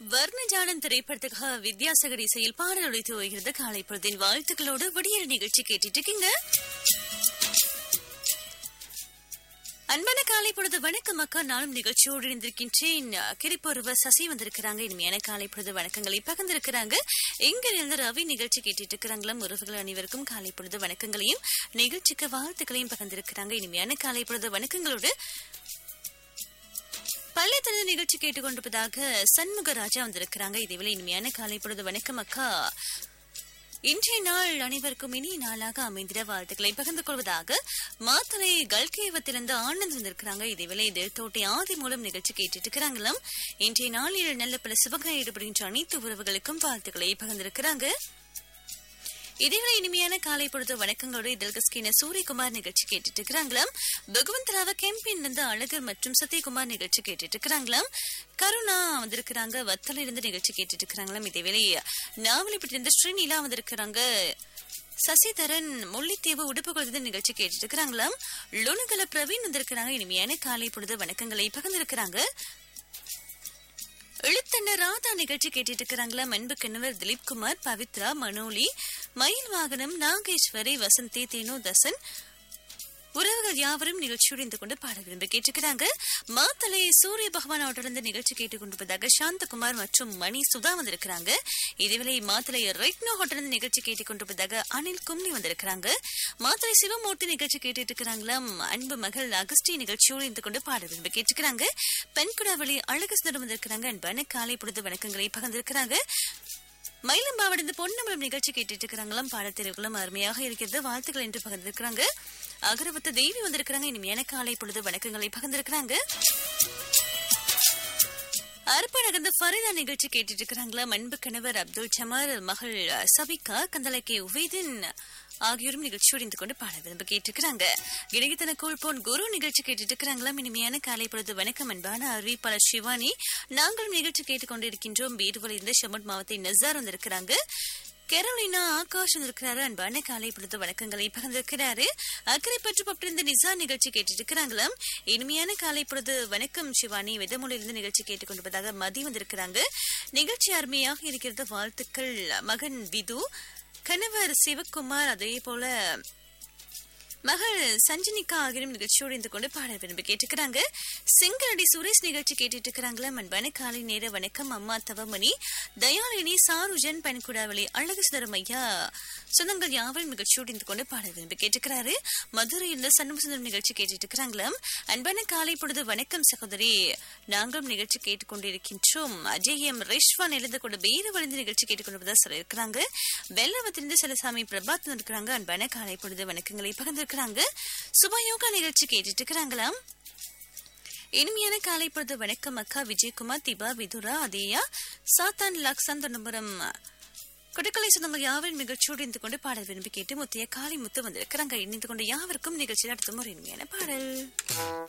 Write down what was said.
வர்ணஜாலம் திரைப்படத்துக்காக வித்யாசகர் இசையில் பாடல் ஒழித்து வருகிறது காலை பொழுதின் வாழ்த்துக்களோடு விடியல் நிகழ்ச்சி கேட்டுட்டு இருக்கீங்க அன்பான காலை பொழுது வணக்கம் அக்கா நானும் நிகழ்ச்சியோடு இணைந்திருக்கின்றேன் கிரிப்பொருவ சசி வந்திருக்கிறாங்க இனிமையான காலை பொழுது வணக்கங்களை பகிர்ந்திருக்கிறாங்க எங்க இருந்து ரவி நிகழ்ச்சி கேட்டுட்டு இருக்கிறாங்களாம் உறவுகள் அனைவருக்கும் காலை பொழுது வணக்கங்களையும் நிகழ்ச்சிக்கு வாழ்த்துக்களையும் பகிர்ந்திருக்கிறாங்க இனிமையான காலை பொழுது வணக்கங்களோடு பள்ளித்தனது நிகழ்ச்சி கேட்டுக்கொண்டிருப்பதாக சண்முகராஜா வந்திருக்கிறாங்க இதேவேளை இனிமையான காலை பொழுது வணக்கம் அக்கா இன்றைய நாள் அனைவருக்கும் இனிய நாளாக அமைந்திட வாழ்த்துக்களை பகிர்ந்து கொள்வதாக மாத்தலை கல்கேவத்திலிருந்து ஆனந்த் வந்திருக்கிறாங்க இதேவேளை தோட்டை ஆதி மூலம் நிகழ்ச்சி கேட்டுட்டு இருக்கிறாங்களாம் இன்றைய நாளில் நல்ல பல சிவகை ஈடுபடுகின்ற அனைத்து உறவுகளுக்கும் வாழ்த்துக்களை பகிர்ந்திருக்கிறாங்க இதேவேளை இனிமையான காலை பொழுது வணக்கங்களோடு இதழ்கஸ்கின சூரியகுமார் நிகழ்ச்சி கேட்டுட்டு இருக்கிறாங்களாம் பகவந்தராவ கேம்பின் இருந்து அழகர் மற்றும் சத்யகுமார் நிகழ்ச்சி கேட்டுட்டு இருக்கிறாங்களாம் கருணா வந்திருக்கிறாங்க வத்தல இருந்து நிகழ்ச்சி கேட்டுட்டு இருக்கிறாங்களாம் இதேவேளை நாவலிப்பட்டி இருந்து ஸ்ரீநீலா வந்திருக்கிறாங்க சசிதரன் முல்லைத்தீவு உடுப்பு கொள்வது நிகழ்ச்சி கேட்டுட்டு இருக்கிறாங்களாம் லுணுகல பிரவீன் வந்திருக்கிறாங்க இனிமையான காலை பொழுது வணக்கங்களை பகிர்ந்திருக்கிறாங்க எழுத்தண்ண ராதா நிகழ்ச்சி கேட்டுட்டு இருக்கிறாங்களா அன்பு கணவர் திலீப் குமார் பவித்ரா மனோலி மயில் வாகனம் நாகேஸ்வரி வசந்தி தேனு தசன் உறவுகள் யாவரும் நிகழ்ச்சியோடு இருந்து கொண்டு பாட விரும்பி கேட்டுக்கிறாங்க மாத்தலை சூரிய பகவான் அவற்றிலிருந்து நிகழ்ச்சி கேட்டுக்கொண்டிருப்பதாக சாந்தகுமார் மற்றும் மணி சுதா வந்திருக்கிறாங்க இதுவேளை மாத்தலை ரெக்னோ ஹோட்டலிருந்து நிகழ்ச்சி கேட்டுக்கொண்டிருப்பதாக அனில் கும்னி வந்திருக்கிறாங்க மாத்தலை சிவமூர்த்தி நிகழ்ச்சி கேட்டுட்டு இருக்கிறாங்களாம் அன்பு மகள் அகஸ்டி நிகழ்ச்சியோடு இருந்து கொண்டு பாட விரும்பி கேட்டுக்கிறாங்க பெண்குடாவளி அழகு சுந்தரம் வந்திருக்கிறாங்க அன்பான காலை பொழுது வணக்கங்களை பகிர்ந்திருக்கிறாங்க மயிலம்பாவடிந்து பொன்னம்பலம் நிகழ்ச்சி கேட்டுட்டு இருக்கிறாங்களாம் பாடத்தெரிவுகளும் அருமையாக இருக்கிறது வாழ்த்துக்கள் என்று பகிர்ந்திருக்கிறாங்க அகரவத்த தெய்வி வந்திருக்கிறாங்க இனிமையான காலை பொழுது வணக்கங்களை பகிர்ந்திருக்கிறாங்க அர்ப்ப நகர்ந்து ஃபரிதா நிகழ்ச்சி கேட்டுட்டு இருக்கிறாங்களா அன்பு கணவர் அப்துல் சமார் மகள் சபிகா கந்தலக்கே உவேதின் ஆகியோரும் நிகழ்ச்சியோடு இருந்து கொண்டு பாட விரும்ப கேட்டிருக்கிறாங்க இணையத்தன கூழ்போன் குரு நிகழ்ச்சி கேட்டுட்டு இருக்கிறாங்களா இனிமையான காலை பொழுது வணக்கம் அன்பான அறிவிப்பாளர் சிவானி நாங்களும் நிகழ்ச்சி கேட்டுக்கொண்டிருக்கின்றோம் வீடுகளில் இருந்து ஷமட் மாவத்தை நசார் வந்திருக்கிறாங்க கெரோலினா ஆகாஷ் வந்திருக்கிறாரு அன்பான காலை பொழுது வணக்கங்களை பகிர்ந்திருக்கிறாரு அக்கறை பற்று பட்டிருந்த நிசா நிகழ்ச்சி கேட்டுட்டு இருக்கிறாங்களாம் இனிமையான காலை பொழுது வணக்கம் சிவானி வெதமொழியிலிருந்து நிகழ்ச்சி கேட்டுக்கொண்டிருப்பதாக மதி வந்திருக்கிறாங்க நிகழ்ச்சி அருமையாக இருக்கிறது வாழ்த்துக்கள் மகன் விது கணவர் சிவகுமார் அதே போல மகள் சஞ்சனிகா ஆகியோரும் நிகழ்ச்சியோடு இருந்து கொண்டு பாட விரும்பி கேட்டுக்கிறாங்க சிங்களடி சுரேஷ் நிகழ்ச்சி கேட்டுட்டு இருக்கிறாங்களா அன்பான காலை நேர வணக்கம் அம்மா தவமணி தயாலினி சாருஜன் பன்குடாவளி அழகு சுந்தரம் ஐயா சொந்தங்கள் யாவரும் நிகழ்ச்சியோடு இருந்து கொண்டு பாட விரும்பி கேட்டுக்கிறாரு மதுரையில் சண்முகசுந்தரம் நிகழ்ச்சி கேட்டுட்டு இருக்கிறாங்களாம் அன்பான காலை பொழுது வணக்கம் சகோதரி நாங்களும் நிகழ்ச்சி கேட்டுக்கொண்டிருக்கின்றோம் அஜய் எம் ரிஷ்வான் எழுந்து கொண்டு வேறு வழிந்து நிகழ்ச்சி கேட்டுக்கொண்டு சொல்ல இருக்கிறாங்க வெள்ளவத்திலிருந்து சிலசாமி பிரபாத் இருக்கிறாங்க அன்பான காலை பொழுது வணக்கங்களை பகிர்ந்து இருக்கிறாங்க சுபயோகா நிகழ்ச்சி கேட்டுட்டு இருக்கிறாங்களாம் இனிமையான காலை பொழுது வணக்கம் அக்கா விஜயகுமார் திபா விதுரா அதேயா சாத்தான் லக்ஸன் தொண்டபுரம் கொடைக்கலை சொந்தங்கள் யாவரும் நிகழ்ச்சியோடு இருந்து கொண்டு பாடல் விரும்பி கேட்டு முத்தைய காலை முத்து வந்திருக்கிறாங்க இணைந்து கொண்டு யாவருக்கும் நிகழ்ச்சியில் அடுத்த முறை இனிமையான பாடல்